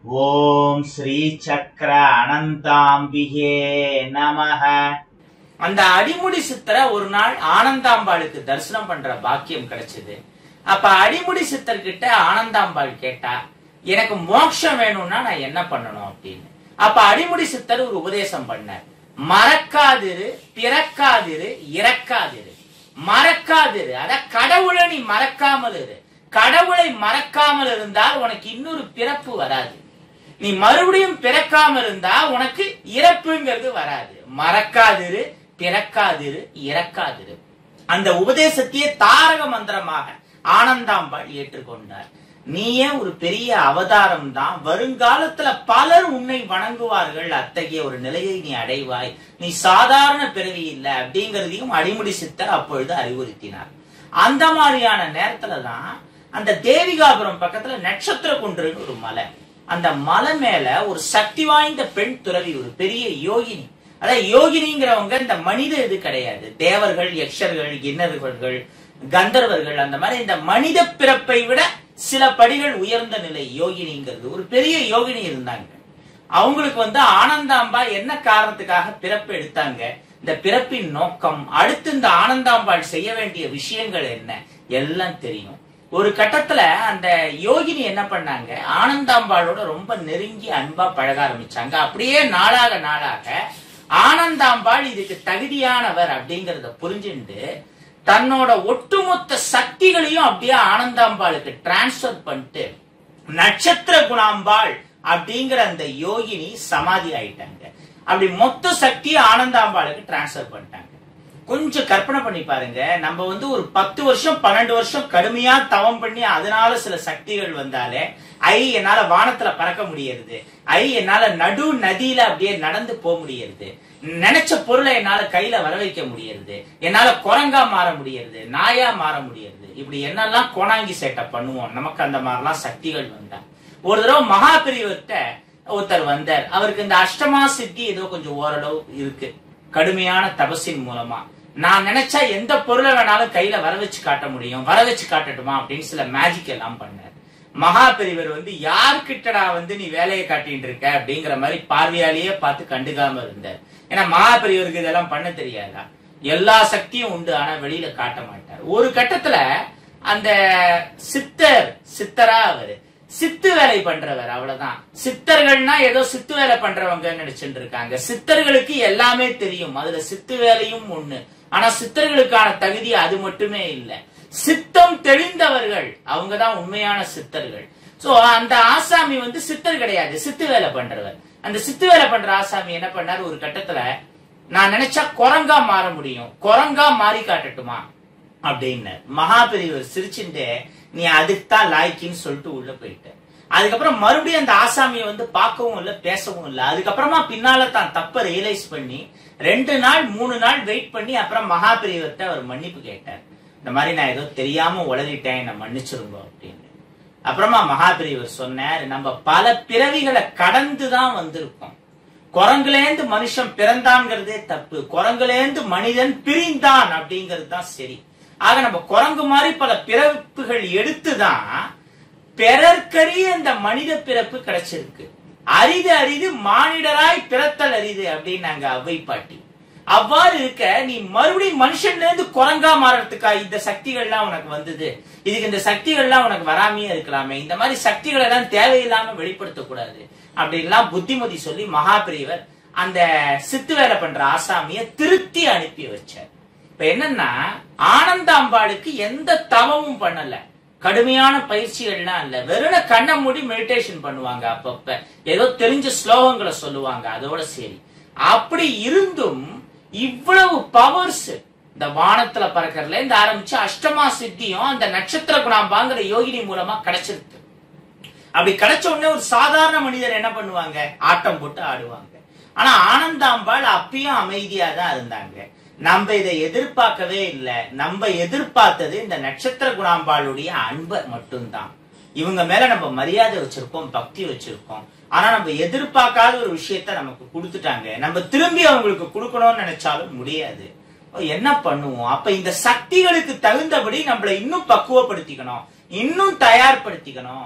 ஓம் ஸ்ரீ சக்கர அனந்தாம்பிகே நமஹ அந்த அடிமுடி சித்தரை ஒரு நாள் ஆனந்தாம்பாளுக்கு தரிசனம் பண்ற பாக்கியம் கிடைச்சது அப்ப அடிமுடி சித்தர்கிட்ட ஆனந்தாம்பாள் கேட்டா எனக்கு மோட்சம் வேணும்னா நான் என்ன பண்ணணும் அப்படின்னு அப்ப அடிமுடி சித்தர் ஒரு உபதேசம் பண்ணார் மறக்காதிரு பிறக்காதிரு இறக்காதிரு மறக்காதிரு அத கடவுளை நீ மறக்காமல் இரு கடவுளை மறக்காமல் இருந்தால் உனக்கு இன்னொரு பிறப்பு வராது நீ மறுபடியும் பிறக்காம இருந்தா உனக்கு இறப்புங்கிறது வராது மறக்காதிரு பிறக்காதிரு இறக்காதிரு அந்த உபதேசத்தையே தாரக மந்திரமாக ஆனந்தாம்பாள் ஏற்றுக்கொண்டார் நீயே ஒரு பெரிய அவதாரம் தான் வருங்காலத்துல பலர் உன்னை வணங்குவார்கள் அத்தகைய ஒரு நிலையை நீ அடைவாய் நீ சாதாரண பிறவி இல்லை அப்படிங்கிறதையும் அடிமுடி சித்தர் அப்பொழுது அறிவுறுத்தினார் அந்த மாதிரியான நேரத்துல தான் அந்த தேவிகாபுரம் பக்கத்துல நட்சத்திர குன்றுன்னு ஒரு மலை அந்த மலை மேல ஒரு சக்தி வாய்ந்த பெண் துறவி ஒரு பெரிய யோகினி அதாவது யோகினிங்கிறவங்க இந்த மனித இது கிடையாது தேவர்கள் யக்ஷர்கள் கிண்ணர்கள் கந்தர்வர்கள் அந்த மாதிரி இந்த மனித பிறப்பை விட சில படிகள் உயர்ந்த நிலை யோகினிங்கிறது ஒரு பெரிய யோகினி இருந்தாங்க அவங்களுக்கு வந்து ஆனந்தாம்பா என்ன காரணத்துக்காக பிறப்பு எடுத்தாங்க இந்த பிறப்பின் நோக்கம் அடுத்து இந்த ஆனந்தாம்பாள் செய்ய வேண்டிய விஷயங்கள் என்ன எல்லாம் தெரியும் ஒரு கட்டத்துல அந்த யோகினி என்ன பண்ணாங்க ஆனந்தாம்பாளோட ரொம்ப நெருங்கி அன்பா பழக ஆரம்பிச்சாங்க அப்படியே நாளாக நாளாக ஆனந்தாம்பாள் இதுக்கு தகுதியானவர் அப்படிங்கறத புரிஞ்சுண்டு தன்னோட ஒட்டுமொத்த சக்திகளையும் அப்படியே ஆனந்தாம்பாளுக்கு டிரான்ஸ்பர் பண்ணிட்டு நட்சத்திர குணாம்பாள் அப்படிங்கிற அந்த யோகினி சமாதி ஆயிட்டாங்க அப்படி மொத்த சக்தியை ஆனந்தாம்பாளுக்கு டிரான்ஸ்பர் பண்ணிட்டாங்க கொஞ்சம் கற்பனை பண்ணி பாருங்க நம்ம வந்து ஒரு பத்து வருஷம் பன்னெண்டு வருஷம் கடுமையா தவம் பண்ணி அதனால சில சக்திகள் வந்தாலே ஐ என்னால வானத்துல பறக்க முடியறது ஐ என்னால நடு நதியில அப்படியே நடந்து போக முடியறது நினைச்ச பொருளை என்னால கையில வர வைக்க முடியறது என்னால குரங்கா மாற முடியறது நாயா மாற முடியறது இப்படி என்னெல்லாம் கோணாங்கி சேட்டை பண்ணுவோம் நமக்கு அந்த மாதிரிலாம் சக்திகள் வந்தா ஒரு தடவை மகா பெரியவர்கிட்ட ஒருத்தர் வந்தார் அவருக்கு இந்த அஷ்டமா சித்தி ஏதோ கொஞ்சம் ஓரளவு இருக்கு கடுமையான தபசின் மூலமா நான் நினைச்சா எந்த பொருளை வேணாலும் கையில வர வச்சு காட்ட முடியும் வர வச்சு காட்டட்டுமா அப்படின்னு சில மேஜிக் எல்லாம் பண்ணார் மகா பெரியவர் வந்து யார்கிட்டடா வந்து நீ வேலையை காட்டிட்டு இருக்க அப்படிங்கிற மாதிரி பார்வையாலேயே பார்த்து கண்டுக்காம இருந்தார் ஏன்னா மகா பெரியவருக்கு இதெல்லாம் பண்ண தெரியாதா எல்லா சக்தியும் உண்டு ஆனா வெளியில காட்ட மாட்டார் ஒரு கட்டத்துல அந்த சித்தர் சித்தரா அவரு சித்து வேலை பண்றவர் அவ்வளவுதான் சித்தர்கள்னா ஏதோ சித்து வேலை பண்றவங்க நினைச்சுட்டு இருக்காங்க சித்தர்களுக்கு எல்லாமே தெரியும் அதுல சித்து வேலையும் ஒண்ணு ஆனா சித்தர்களுக்கான தகுதி அது மட்டுமே இல்ல சித்தம் தெளிந்தவர்கள் அவங்கதான் உண்மையான சித்தர்கள் சோ அந்த ஆசாமி வந்து சித்தர் கிடையாது சித்து வேலை பண்றவர் அந்த சித்து வேலை பண்ற ஆசாமி என்ன பண்ணாரு ஒரு கட்டத்துல நான் நினைச்சா குரங்கா மாற முடியும் குரங்கா மாறி காட்டட்டுமா அப்படின்னு மகாபெரியவர் சிரிச்சுட்டு நீ அதுக்கு தான் லாய்க்கின்னு சொல்லிட்டு உள்ள போயிட்ட அதுக்கப்புறம் மறுபடியும் அந்த ஆசாமியை வந்து பார்க்கவும் இல்லை பேசவும் இல்லை அதுக்கப்புறமா பின்னால தான் தப்ப ரியலைஸ் பண்ணி ரெண்டு நாள் மூணு நாள் வெயிட் பண்ணி அப்புறம் மகாபெரியவர்கிட்ட அவர் மன்னிப்பு கேட்டார் இந்த மாதிரி நான் ஏதோ தெரியாம உளறிட்டேன் என்ன மன்னிச்சிருங்க அப்படின்னு அப்புறமா மகாபெரியவர் சொன்னார் நம்ம பல பிறவிகளை கடந்து தான் வந்திருக்கோம் குரங்குலேந்து மனுஷன் பிறந்தான்ங்கிறதே தப்பு குரங்குலேந்து மனிதன் பிரிந்தான் அப்படிங்கிறது தான் சரி ஆக நம்ம குரங்கு மாதிரி பல பிறப்புகள் எடுத்துதான் பிறர்க்கரிய இந்த மனித பிறப்பு கிடைச்சிருக்கு அரிது அரிது மானிடராய் பிறத்தல் அரிது அப்படின்னாங்க அவ்வை பாட்டி அவ்வாறு இருக்க நீ மறுபடியும் மனுஷன்ல இருந்து குரங்கா மாறறதுக்கா இந்த சக்திகள்லாம் உனக்கு வந்தது இதுக்கு இந்த சக்திகள்லாம் உனக்கு வராமையே இருக்கலாமே இந்த மாதிரி சக்திகள் எல்லாம் தேவையில்லாம வெளிப்படுத்தக்கூடாது அப்படின்லாம் புத்திமதி சொல்லி மகாபிரியவர் அந்த சித்து வேலை பண்ற ஆசாமிய திருத்தி அனுப்பி வச்சார் இப்ப என்னன்னா ஆனந்தாம்பாளுக்கு எந்த தவமும் பண்ணல கடுமையான பயிற்சிகள்லாம் இல்ல வெறும் கண்ணை மூடி மெடிடேஷன் பண்ணுவாங்க அப்பப்ப ஏதோ தெரிஞ்ச ஸ்லோகங்களை சொல்லுவாங்க அதோட சரி அப்படி இருந்தும் இவ்வளவு பவர்ஸ் இந்த வானத்துல பறக்கறதுல இருந்து ஆரம்பிச்சு அஷ்டமா சித்தியும் அந்த நட்சத்திர குணாம்பாங்கிற யோகினி மூலமா கிடைச்சிருக்கு அப்படி கிடைச்ச உடனே ஒரு சாதாரண மனிதர் என்ன பண்ணுவாங்க ஆட்டம் போட்டு ஆடுவாங்க ஆனா ஆனந்தாம்பாள் அப்பயும் அமைதியா தான் இருந்தாங்க நம்ம இதை எதிர்பார்க்கவே இல்லை நம்ம எதிர்பார்த்தது இந்த நட்சத்திர குணாம்பாளுடைய அன்பை மட்டும்தான் இவங்க மேல நம்ம மரியாதை வச்சிருக்கோம் பக்தி வச்சிருக்கோம் ஆனா நம்ம எதிர்பார்க்காத ஒரு விஷயத்த நமக்கு கொடுத்துட்டாங்க நம்ம திரும்பி அவங்களுக்கு கொடுக்கணும்னு நினைச்சாலும் முடியாது என்ன பண்ணுவோம் அப்ப இந்த சக்திகளுக்கு தகுந்தபடி நம்மளை இன்னும் பக்குவப்படுத்திக்கணும் இன்னும் தயார்படுத்திக்கணும்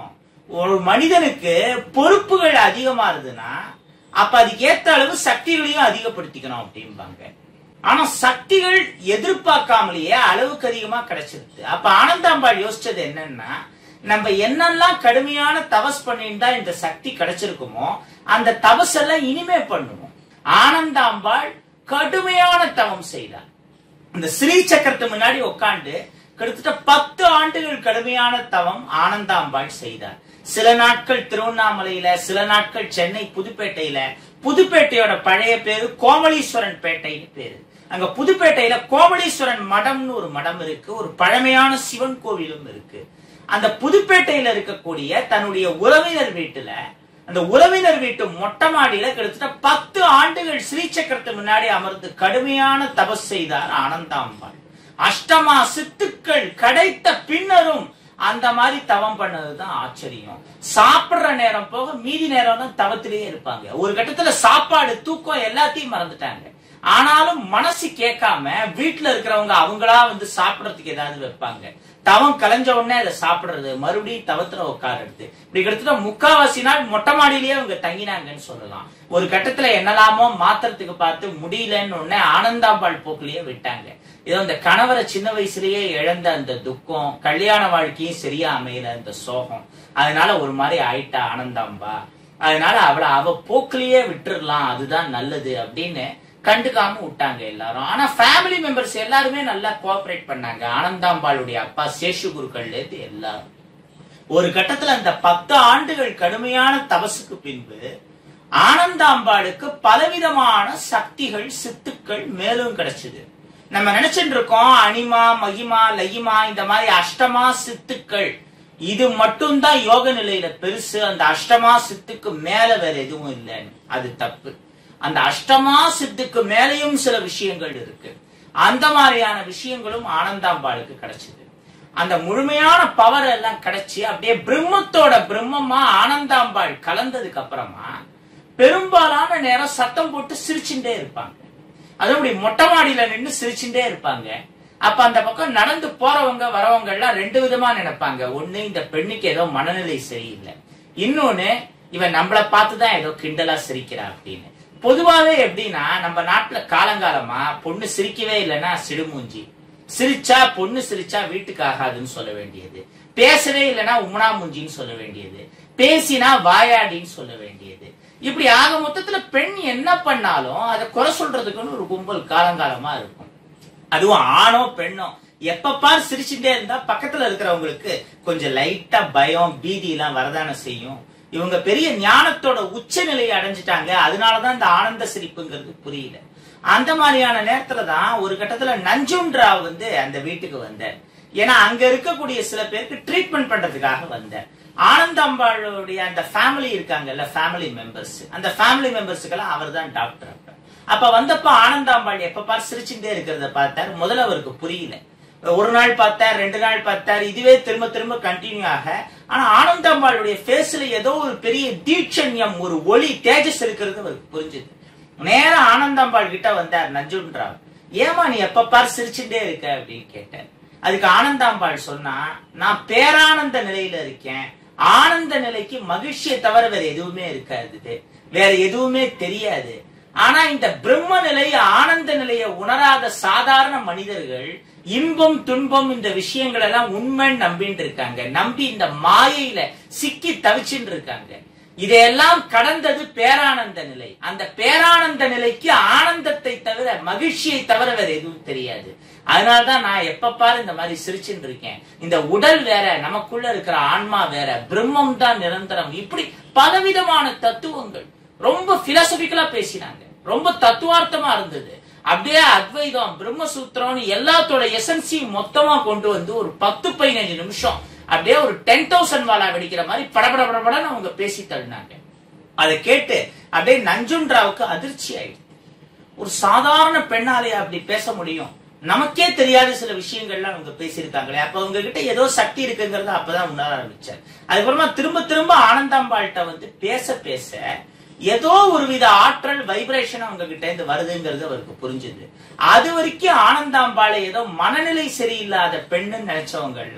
ஒரு மனிதனுக்கு பொறுப்புகள் அதிகமா இருந்ததுன்னா அப்ப அதுக்கு ஏத்த அளவு சக்திகளையும் அதிகப்படுத்திக்கணும் அப்படிம்பாங்க ஆனா சக்திகள் எதிர்பார்க்காமலேயே அளவுக்கு அதிகமா கிடைச்சிருது அப்ப ஆனந்தாம்பாள் யோசிச்சது என்னன்னா நம்ம என்னெல்லாம் கடுமையான தபஸ் பண்ணியிருந்தா இந்த சக்தி கிடைச்சிருக்குமோ அந்த தபஸ் எல்லாம் இனிமே பண்ணுவோம் ஆனந்தாம்பாள் கடுமையான தவம் செய்தார் இந்த ஸ்ரீ சக்கரத்து முன்னாடி உட்கார்ந்து கிட்டத்தட்ட பத்து ஆண்டுகள் கடுமையான தவம் ஆனந்தாம்பாள் செய்தார் சில நாட்கள் திருவண்ணாமலையில சில நாட்கள் சென்னை புதுப்பேட்டையில புதுப்பேட்டையோட பழைய பேரு கோமலீஸ்வரன் பேட்டைன்னு பேரு அங்க புதுப்பேட்டையில கோமலீஸ்வரன் மடம்னு ஒரு மடம் இருக்கு ஒரு பழமையான சிவன் கோவிலும் இருக்கு அந்த புதுப்பேட்டையில இருக்கக்கூடிய தன்னுடைய உறவினர் வீட்டுல அந்த உறவினர் வீட்டு மொட்டை மாடியில கிட்டத்தட்ட பத்து ஆண்டுகள் ஸ்ரீசக்கரத்து முன்னாடி அமர்ந்து கடுமையான தபஸ் செய்தார் ஆனந்தாம்பாள் அஷ்டமா சித்துக்கள் கிடைத்த பின்னரும் அந்த மாதிரி தவம் பண்ணதுதான் ஆச்சரியம் சாப்பிடுற நேரம் போக மீதி நேரம் தான் தவத்திலேயே இருப்பாங்க ஒரு கட்டத்துல சாப்பாடு தூக்கம் எல்லாத்தையும் மறந்துட்டாங்க ஆனாலும் மனசு கேட்காம வீட்டுல இருக்கிறவங்க அவங்களா வந்து சாப்பிடறதுக்கு ஏதாவது வைப்பாங்க தவம் கலைஞ்ச உடனே அதை சாப்பிடுறது மறுபடியும் தவத்துல உட்காருறது இப்படி கிட்டத்தட்ட முக்காவாசி நாள் மொட்டை மாடியிலேயே அவங்க தங்கினாங்கன்னு சொல்லலாம் ஒரு கட்டத்துல என்னெல்லாமோ மாத்துறதுக்கு பார்த்து முடியலன்னு உடனே ஆனந்தாம்பாள் போக்குலயே விட்டாங்க இதோ இந்த கணவரை சின்ன வயசுலயே இழந்த அந்த துக்கம் கல்யாண வாழ்க்கையும் சரியா அமையல அந்த சோகம் அதனால ஒரு மாதிரி ஆயிட்டா ஆனந்தாம்பா அதனால அவளை அவ போக்குலயே விட்டுறலாம் அதுதான் நல்லது அப்படின்னு கண்டுக்காம விட்டாங்க எல்லாரும் ஆனா ஃபேமிலி மெம்பர்ஸ் எல்லாருமே நல்லா கோஆபரேட் பண்ணாங்க ஆனந்தாம்பாளுடைய அப்பா சேஷு குருக்கள்ல இருந்து எல்லாரும் ஒரு கட்டத்துல அந்த பத்து ஆண்டுகள் கடுமையான தபசுக்கு பின்பு ஆனந்தாம்பாளுக்கு பலவிதமான சக்திகள் சித்துக்கள் மேலும் கிடைச்சது நம்ம நினைச்சிட்டு இருக்கோம் அனிமா மகிமா லகிமா இந்த மாதிரி அஷ்டமா சித்துக்கள் இது மட்டும்தான் யோக நிலையில பெருசு அந்த அஷ்டமா சித்துக்கு மேல வேற எதுவும் இல்லைன்னு அது தப்பு அந்த அஷ்டமா சித்துக்கு மேலேயும் சில விஷயங்கள் இருக்கு அந்த மாதிரியான விஷயங்களும் ஆனந்தாம்பாளுக்கு கிடைச்சது அந்த முழுமையான பவர் எல்லாம் கிடைச்சி அப்படியே பிரம்மத்தோட பிரம்மமா ஆனந்தாம்பாள் கலந்ததுக்கு அப்புறமா பெரும்பாலான நேரம் சத்தம் போட்டு சிரிச்சுட்டே இருப்பாங்க அதுவும் இப்படி மொட்டை மாடியில நின்று சிரிச்சுட்டே இருப்பாங்க அப்ப அந்த பக்கம் நடந்து போறவங்க வரவங்க எல்லாம் ரெண்டு விதமா நினைப்பாங்க ஒண்ணு இந்த பெண்ணுக்கு ஏதோ மனநிலை சரியில்லை இன்னொன்னு இவன் நம்மள பார்த்துதான் ஏதோ கிண்டலா சிரிக்கிறா அப்படின்னு பொதுவாவே எப்படின்னா நம்ம நாட்டுல காலங்காலமா பொண்ணு சிரிக்கவே இல்லைன்னா சிடுமூஞ்சி சிரிச்சா பொண்ணு சிரிச்சா வீட்டுக்கு ஆகாதுன்னு சொல்ல வேண்டியது பேசவே இல்லைன்னா உமனா மூஞ்சின்னு சொல்ல வேண்டியது பேசினா வாயாடின்னு சொல்ல வேண்டியது இப்படி ஆக மொத்தத்துல பெண் என்ன பண்ணாலும் அதை குறை சொல்றதுக்குன்னு ஒரு கும்பல் காலங்காலமா இருக்கும் அதுவும் ஆணோ பெண்ணோ எப்ப பாரு சிரிச்சுட்டே இருந்தா பக்கத்துல இருக்கிறவங்களுக்கு கொஞ்சம் லைட்டா பயம் பீதி எல்லாம் வரதானே செய்யும் இவங்க பெரிய ஞானத்தோட உச்ச நிலையை அடைஞ்சிட்டாங்க அதனாலதான் இந்த ஆனந்த சிரிப்புங்கிறது புரியல அந்த மாதிரியான நேரத்துல தான் ஒரு கட்டத்துல நஞ்சுன்றாவ் வந்து அந்த வீட்டுக்கு வந்தார் ஏன்னா அங்க இருக்கக்கூடிய சில பேருக்கு ட்ரீட்மெண்ட் பண்றதுக்காக வந்தார் ஆனந்தாம்பாளுடைய அந்த ஃபேமிலி இருக்காங்கல்ல ஃபேமிலி மெம்பர்ஸ் அந்த ஃபேமிலி மெம்பர்ஸுக்கெல்லாம் அவர் தான் டாக்டர் அப்ப அப்ப வந்தப்ப ஆனந்தாம்பாள் எப்ப பார் சிரிச்சுட்டே இருக்கிறத பார்த்தார் முதல்ல அவருக்கு புரியல ஒரு நாள் பார்த்தார் ரெண்டு நாள் பார்த்தார் இதுவே திரும்ப திரும்ப கண்டினியூ ஆக ஆனா ஆனந்தாம்பாளுடைய ஃபேஸ்ல ஏதோ ஒரு பெரிய தீட்சண்யம் ஒரு ஒளி தேஜஸ் இருக்கிறது அவருக்கு புரிஞ்சுது நேரா ஆனந்தாம்பாள் கிட்ட வந்தார் நஞ்சுன்றார் ஏமா நீ எப்ப பார் சிரிச்சுட்டே இருக்க அப்படின்னு கேட்டார் அதுக்கு ஆனந்தாம்பாள் சொன்னா நான் பேரானந்த நிலையில இருக்கேன் ஆனந்த நிலைக்கு மகிழ்ச்சியை தவிர வேற எதுவுமே இருக்காது வேற எதுவுமே தெரியாது ஆனா இந்த பிரம்ம நிலை ஆனந்த நிலையை உணராத சாதாரண மனிதர்கள் இன்பம் துன்பம் இந்த விஷயங்கள் எல்லாம் உண்மைன்னு நம்பின்னு இருக்காங்க நம்பி இந்த மாயையில சிக்கி தவிச்சுட்டு இருக்காங்க இதையெல்லாம் கடந்தது பேரானந்த நிலை அந்த பேரானந்த நிலைக்கு ஆனந்தத்தை தவிர மகிழ்ச்சியை தவிர வேற எதுவும் தெரியாது அதனாலதான் நான் எப்ப பாரு இந்த மாதிரி சிரிச்சுட்டு இருக்கேன் இந்த உடல் வேற நமக்குள்ள இருக்கிற ஆன்மா வேற பிரம்மம் தான் நிரந்தரம் இப்படி பலவிதமான தத்துவங்கள் ரொம்ப பிலாசபிக்கலா பேசினாங்க ரொம்ப தத்துவார்த்தமா இருந்தது அப்படியே அத்வைதம் பிரம்மசூத்திரம்னு எல்லாத்தோட எசன்ஸையும் மொத்தமா கொண்டு வந்து ஒரு பத்து பதினஞ்சு நிமிஷம் அப்படியே ஒரு டென் தௌசண்ட் வாலா வெடிக்கிற மாதிரி படபட படபடன்னு அவங்க பேசி தள்ளினாங்க அதை கேட்டு அப்படியே நஞ்சுன்றாவுக்கு அதிர்ச்சி ஆயிடுச்சு ஒரு சாதாரண பெண்ணாலேயே அப்படி பேச முடியும் நமக்கே தெரியாத சில விஷயங்கள்லாம் அவங்க பேசியிருக்காங்களே அப்ப அவங்க கிட்ட ஏதோ சக்தி இருக்குங்கிறத அப்பதான் உணர ஆரம்பிச்சார் அதுக்கப்புறமா திரும்ப திரும்ப ஆனந்தாம்பாள்கிட்ட வந்து பேச பேச ஏதோ ஒரு வித ஆற்றல் வைப்ரேஷன் அவங்க கிட்ட இருந்து வருதுங்கிறது அவருக்கு புரிஞ்சுது அது வரைக்கும் ஆனந்தாம்பாளை ஏதோ மனநிலை சரியில்லாத பெண்ணுன்னு நினைச்சவங்க எல்லாம்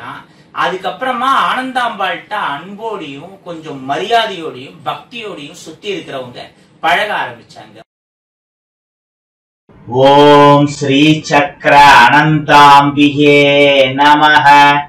அதுக்கப்புறமா ஆனந்தாம்பாள்கிட்ட அன்போடையும் கொஞ்சம் மரியாதையோடையும் பக்தியோடையும் சுத்தி இருக்கிறவங்க பழக ஆரம்பிச்சாங்க ஓம் ஸ்ரீ சக்கர அனந்தாம்பிகே நமஹ